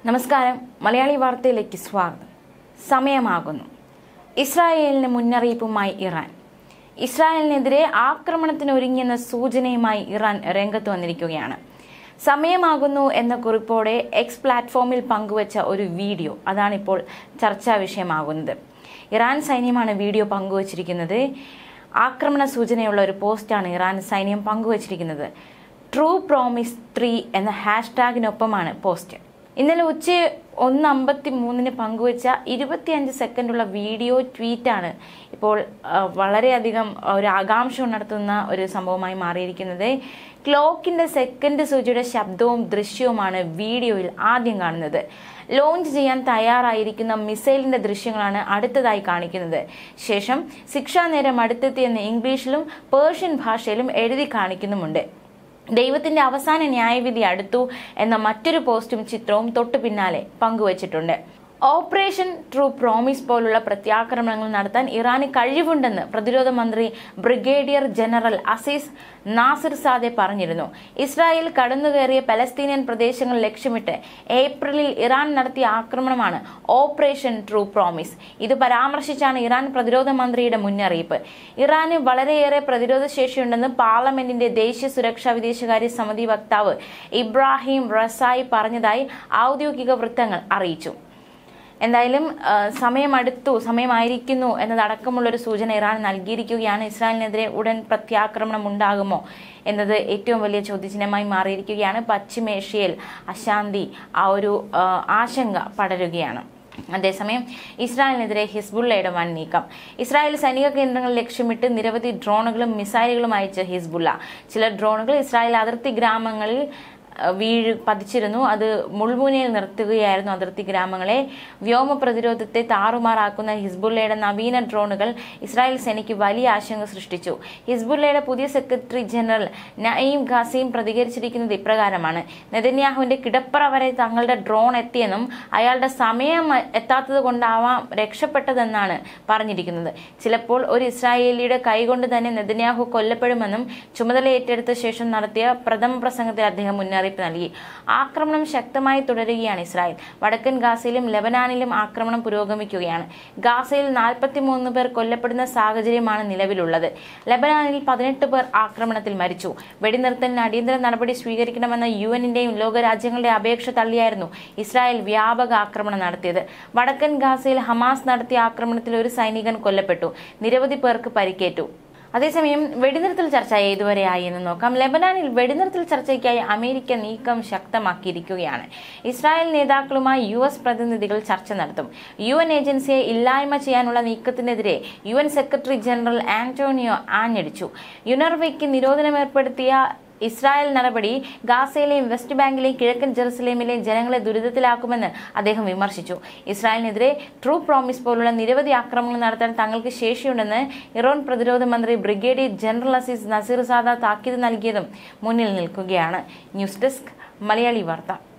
നമസ്കാരം മലയാളി വാർത്തയിലേക്ക് സ്വാഗതം സമയമാകുന്നു ഇസ്രായേലിന് മുന്നറിയിപ്പുമായി ഇറാൻ ഇസ്രായേലിനെതിരെ ആക്രമണത്തിന് ഒരുങ്ങിയെന്ന സൂചനയുമായി ഇറാൻ രംഗത്ത് വന്നിരിക്കുകയാണ് സമയമാകുന്നു എന്ന കുറിപ്പോടെ എക്സ് പ്ലാറ്റ്ഫോമിൽ പങ്കുവച്ച ഒരു വീഡിയോ അതാണിപ്പോൾ ചർച്ചാ വിഷയമാകുന്നത് ഇറാൻ സൈന്യമാണ് വീഡിയോ പങ്കുവച്ചിരിക്കുന്നത് ആക്രമണ സൂചനയുള്ള ഒരു പോസ്റ്റാണ് ഇറാൻ സൈന്യം പങ്കുവച്ചിരിക്കുന്നത് ട്രൂ പ്രോമിസ് ത്രീ എന്ന ഹാഷ്ടാഗിനൊപ്പമാണ് പോസ്റ്റ് ഇന്നലെ ഉച്ച ഒന്ന് അമ്പത്തി മൂന്നിന് പങ്കുവച്ച ഇരുപത്തിയഞ്ച് സെക്കൻഡുള്ള വീഡിയോ ട്വീറ്റാണ് ഇപ്പോൾ ആ, വളരെയധികം ഒരു ആകാംക്ഷ ഉണർത്തുന്ന ഒരു സംഭവമായി മാറിയിരിക്കുന്നത് ക്ലോക്കിന്റെ സെക്കൻഡ് സൂചിയുടെ ശബ്ദവും ദൃശ്യവുമാണ് വീഡിയോയിൽ ആദ്യം കാണുന്നത് ലോഞ്ച് ചെയ്യാൻ തയ്യാറായിരിക്കുന്ന മിസൈലിന്റെ ദൃശ്യങ്ങളാണ് അടുത്തതായി കാണിക്കുന്നത് ശേഷം ശിക്ഷാ നേരം അടുത്തെത്തിയെന്ന് ഇംഗ്ലീഷിലും പേർഷ്യൻ ഭാഷയിലും എഴുതി കാണിക്കുന്നുമുണ്ട് ദൈവത്തിന്റെ അവസാന ന്യായവിധി അടുത്തു എന്ന മറ്റൊരു പോസ്റ്റും ചിത്രവും തൊട്ടു പിന്നാലെ പങ്കുവച്ചിട്ടുണ്ട് ഓപ്പറേഷൻ ട്രൂ പ്രോമിസ് പോലുള്ള പ്രത്യാക്രമണങ്ങൾ നടത്താൻ ഇറാന് കഴിവുണ്ടെന്ന് പ്രതിരോധ മന്ത്രി brigadier general Aziz Nasir Zade പറഞ്ഞിരുന്നു ഇസ്രായേൽ കടന്നുകയറിയ പലസ്തീനിയൻ പ്രദേശങ്ങൾ ലക്ഷ്യമിട്ട് ഏപ്രിലിൽ ഇറാൻ നടത്തിയ ആക്രമണമാണ് ഓപ്പറേഷൻ ട്രൂ പ്രോമിസ് ഇത് പരാമർശിച്ചാണ് ഇറാൻ പ്രതിരോധ മന്ത്രിയുടെ മുന്നറിയിപ്പ് ഇറാന് വളരെയേറെ പ്രതിരോധ ശേഷിയുണ്ടെന്ന് പാർലമെന്റിന്റെ ദേശീയ സുരക്ഷാ വിദേശകാര്യ സമിതി വക്താവ് ഇബ്രാഹിം റസായി പറഞ്ഞതായി ഔദ്യോഗിക വൃത്തങ്ങൾ അറിയിച്ചു എന്തായാലും ആ, സമയമടുത്തു സമയമായിരിക്കുന്നു എന്നതടക്കമുള്ളൊരു സൂചന ഇറാൻ നൽകിയിരിക്കുകയാണ് ഇസ്രായേലിനെതിരെ ഉടൻ പ്രത്യാക്രമണം ഉണ്ടാകുമോ എന്നത് ഏറ്റവും വലിയ ചോദ്യചിഹ്നമായി മാറിയിരിക്കുകയാണ് പശ്ചിമേഷ്യയിൽ അശാന്തി ആ ഒരു ആ, ആശങ്ക പടരുകയാണ് അതേസമയം ഇസ്രായേലിനെതിരെ ഹിസ്ബുള്ളയുടെ വൻ നീക്കം ഇസ്രായേൽ സൈനിക കേന്ദ്രങ്ങൾ ലക്ഷ്യമിട്ട് നിരവധി ഡ്രോണുകളും മിസൈലുകളും അയച്ച ഹിസ്ബുള്ള ചില ഡ്രോണുകൾ ഇസ്രായേൽ അതിർത്തി ഗ്രാമങ്ങളിൽ അഹ് വീഴ് പതിച്ചിരുന്നു അത് മുൾമുനയിൽ നിർത്തുകയായിരുന്നു അതിർത്തി ഗ്രാമങ്ങളെ വ്യോമ പ്രതിരോധത്തെ താറുമാറാക്കുന്ന ഹിസ്ബുള്ളയുടെ നവീന ഡ്രോണുകൾ ഇസ്രായേൽ സേനയ്ക്ക് വലിയ ആശങ്ക സൃഷ്ടിച്ചു ഹിസ്ബുള്ളയുടെ പുതിയ സെക്രട്ടറി ജനറൽ നയീം ഖാസിം പ്രതികരിച്ചിരിക്കുന്നത് ഇപ്രകാരമാണ് നെതന്യാഹുവിന്റെ കിടപ്പറ വരെ തങ്ങളുടെ ഡ്രോൺ എത്തിയെന്നും അയാളുടെ സമയം എത്താത്തത് കൊണ്ടാവാം രക്ഷപ്പെട്ടതെന്നാണ് പറഞ്ഞിരിക്കുന്നത് ചിലപ്പോൾ ഒരു ഇസ്രായേലിയുടെ കൈകൊണ്ട് തന്നെ നെതന്യാഹു കൊല്ലപ്പെടുമെന്നും ചുമതല ഏറ്റെടുത്ത ശേഷം നടത്തിയ പ്രഥമ പ്രസംഗത്തിൽ അദ്ദേഹം മുന്നറിയിപ്പ് നൽകി ആക്രമണം ശക്തമായി തുടരുകയാണ് ഇസ്രായേൽ വടക്കൻ ഗാസയിലും ലെബനാനിലും ആക്രമണം പുരോഗമിക്കുകയാണ് ഗാസയിൽ നാൽപ്പത്തിമൂന്ന് പേർ കൊല്ലപ്പെടുന്ന സാഹചര്യമാണ് നിലവിലുള്ളത് ലെബനാനിൽ പതിനെട്ട് പേർ ആക്രമണത്തിൽ മരിച്ചു വെടിനിർത്തലിന് അടിയന്തര നടപടി സ്വീകരിക്കണമെന്ന യു എന്നിന്റെയും ലോകരാജ്യങ്ങളുടെ അപേക്ഷ തള്ളിയായിരുന്നു ഇസ്രായേൽ വ്യാപക ആക്രമണം നടത്തിയത് വടക്കൻ ഗാസയിൽ ഹമാസ് നടത്തിയ ആക്രമണത്തിൽ ഒരു സൈനികൻ കൊല്ലപ്പെട്ടു നിരവധി പേർക്ക് പരിക്കേറ്റു അതേസമയം വെടിനിർത്തൽ ചർച്ച ഏതുവരെയായി എന്ന് നോക്കാം ലെബനാനിൽ വെടിനിർത്തൽ ചർച്ചയ്ക്കായി അമേരിക്ക നീക്കം ശക്തമാക്കിയിരിക്കുകയാണ് ഇസ്രായേൽ നേതാക്കളുമായി യു എസ് പ്രതിനിധികൾ ചർച്ച നടത്തും യു എൻ ഏജൻസിയെ ഇല്ലായ്മ ചെയ്യാനുള്ള നീക്കത്തിനെതിരെ U N secretary general Antonio ആഞ്ഞടിച്ചു യുനർവയ്ക്ക് നിരോധനം ഏർപ്പെടുത്തിയ ഇസ്രായേൽ നടപടി ഗാസയിലെയും വെസ്റ്റ് ബാങ്കിലെയും കിഴക്കൻ ജെറുസലേമിലെയും ജനങ്ങളെ ദുരിതത്തിലാക്കുമെന്ന് അദ്ദേഹം വിമർശിച്ചു ഇസ്രായേലിനെതിരെ ട്രൂ പ്രോമിസ് പോലുള്ള നിരവധി ആക്രമണങ്ങൾ നടത്താൻ തങ്ങൾക്ക് ശേഷിയുണ്ടെന്ന് ഇറാൻ പ്രതിരോധ മന്ത്രി brigadier general Aziz Nasir Zade താക്കീത് നൽകിയതും മുന്നിൽ നിൽക്കുകയാണ് ന്യൂസ് ഡെസ്ക് മലയാളി വാർത്ത